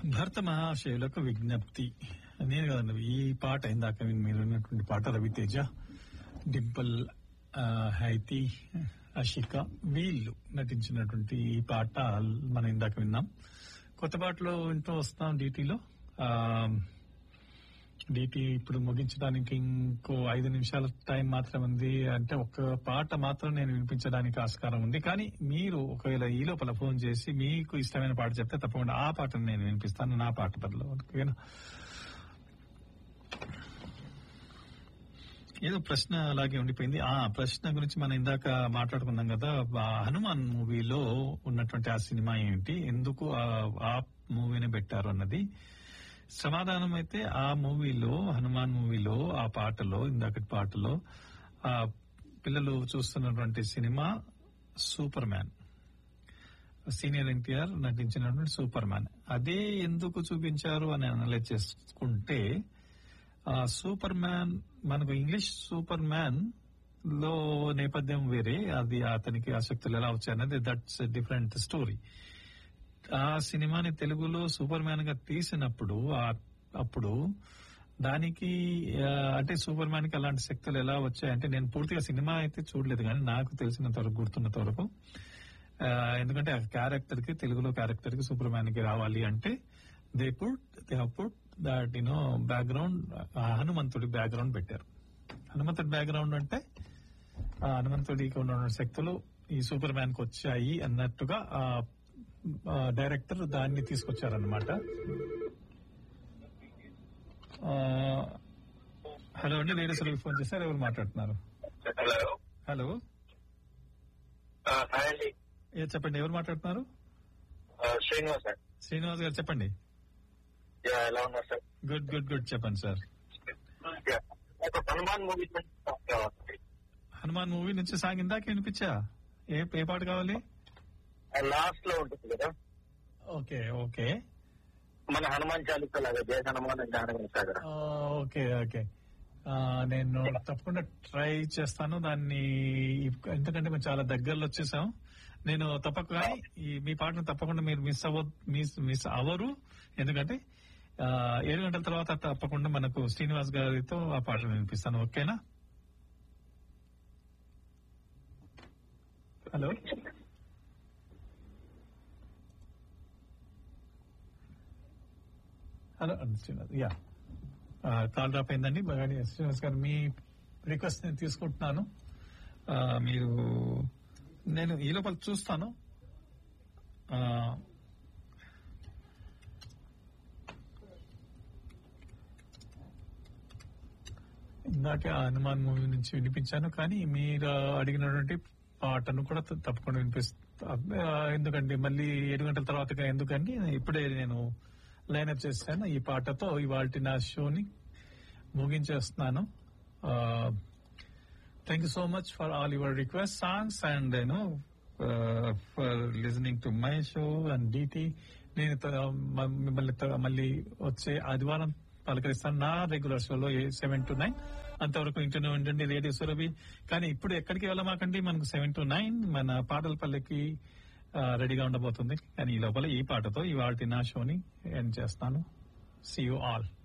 భర్త మహాశయులకు విజ్ఞప్తి నేను కదండి ఈ పాట ఇందాక మీరు విన్నటువంటి పాట రవితేజ డింపుల్ ఆ, హైతి అషిక వీళ్ళు నటించినటువంటి ఈ పాట మనం ఇందాక విన్నాం కొత్త పాటలో వింటూ వస్తాం డిటిలో డిటి ఇప్పుడు ముగించడానికి ఇంకో ఐదు నిమిషాల టైం మాత్రం ఉంది అంటే ఒక పాట మాత్రం నేను వినిపించడానికి ఆస్కారం ఉంది కానీ మీరు ఒకవేళ ఈ లోపల ఫోన్ చేసి మీకు ఇష్టమైన పాట చెప్తే తప్పకుండా ఆ పాటను నేను వినిపిస్తాను నా పాట బదులు ఓకేనా ఏదో ప్రశ్న అలాగే ఉండిపోయింది ఆ ప్రశ్న గురించి మనం ఇందాక మాట్లాడుకున్నాం కదా ఆ హనుమాన్ మూవీలో ఉన్నటువంటి ఆ సినిమా ఏంటి ఎందుకు ఆ- ఆ మూవీని పెట్టారు అన్నది సమాధానం అయితే ఆ మూవీలో హనుమాన్ మూవీలో ఆ పాటలో ఇందాకటి పాటలో ఆ పిల్లలు చూస్తున్నటువంటి cinema Superman senior NTR నటించినటువంటి సూపర్ మ్యాన్ అదే ఎందుకు చూపించారు అని అనలైజ్ చేసుకుంటే ఆ సూపర్ మ్యాన్ మనకు ఇంగ్లీష్ సూపర్ మ్యాన్ లో నేపథ్యం వేరే అది అతనికి ఆసక్తులు ఎలా వచ్చాయన్నది దట్స్ డిఫరెంట్ స్టోరీ ఆ సినిమాని తెలుగులో సూపర్ మ్యాన్ గా తీసినప్పుడు ఆ- అప్పుడు దానికి ఆ, అంటే సూపర్ మ్యాన్ కి అలాంటి శక్తులు ఎలా వచ్చాయంటే నేను పూర్తిగా సినిమా అయితే చూడలేదు కానీ నాకు తెలిసినంత వరకు గుర్తున్నంత వరకు ఆ, ఎందుకంటే ఆ క్యారెక్టర్ కి తెలుగులో క్యారెక్టర్ కి సూపర్ మ్యాన్ కి రావాలి అంటే they put they put that you know background హనుమంతుడి బ్యాక్గ్రౌండ్ పెట్టారు హనుమంతుడి బ్యాక్గ్రౌండ్ అంటే ఆ హనుమంతుడికి ఉన్న శక్తులు ఈ సూపర్ మ్యాన్ కి వచ్చాయి అన్నట్టుగా ఆ ఆ, డైరెక్టర్ దాన్ని తీసుకొచ్చారనమాట హలో అండి లేడీస్ ఫోన్ చేశారు ఎవరు మాట్లాడుతున్నారు హలో హలో ఆ, హాయ్ అండి ఏ చెప్పండి ఎవరు మాట్లాడుతున్నారు ఆ, శ్రీనివాస్ సార్ శ్రీనివాస్ గారు చెప్పండి యా, ఎలా ఉన్నారు సార్ గుడ్ గుడ్ గుడ్ చెప్పండి సార్ యా, ఒక హనుమాన్ మూవీ కావాలి హనుమాన్ మూవీ నుంచి సాంగ్ ఇందాక వినిపించా ఏ ఏ పాట కావాలి లాస్ట్ లో ఉంటుంది కదా ఓకే ఓకే మన హనుమాన్ చాలీసా లాగా జయ హనుమాన్ జ్ఞానం సాగర్ ఆ, ఓకే ఓకే ఆ, నేను తప్పకుండా ట్రై చేస్తాను దాన్ని ఎందుకంటే మేము చాలా దగ్గరలో వచ్చేసాం నేను తప్పక ఈ మీ పాటను తప్పకుండా మీరు మిస్ అవ్వ మిస్ మిస్ అవ్వరు ఎందుకంటే ఆ, ఏడు గంటల తర్వాత తప్పకుండా మనకు శ్రీనివాస్ గారితో ఆ పాటను వినిపిస్తాను ఓకేనా hello hello Srinivas yeah call drop అయిందండి కానీ శ్రీనివాస్ గారు మీ రిక్వెస్ట్ నేను తీసుకుంటున్నాను ఆ, మీరు నేను ఈ లోపల చూస్తాను ఆ, ఇందాకే ఆ హనుమాన్ మూవీ నుంచి వినిపించాను కానీ మీరు అడిగినటువంటి పాటను కూడా త- తప్పకుండా వినిపిస్తా ఆ, ఎందుకంటే మళ్ళీ ఏడు గంటల తర్వాత ఎందుకండి ఇప్పుడే నేను లైన్అప్ చేశాను ఈ పాటతో ఇవాళ నా షోని ముగించేస్తున్నాను thank you so much for all your request songs and you know for listening to my show and డిటి నేను త- మ- మిమ్మల్ని త- మళ్ళీ వచ్చే ఆదివారం పలకరిస్తాను నా రెగ్యులర్ షోలో సెవెన్ టు నైన్ అంతవరకు ఇంటనే ఉండండి రేడియో సురభి కానీ ఇప్పుడు ఎక్కడికి వెళ్ళమాకండి మనకు సెవెన్ టు నైన్ మన పాటల పల్లెకి రెడీగా ఉండబోతుంది కానీ ఈ లోపల ఈ పాటతో ఇవాళ నా షోని ఎండ్ చేస్తాను సి యూ ఆల్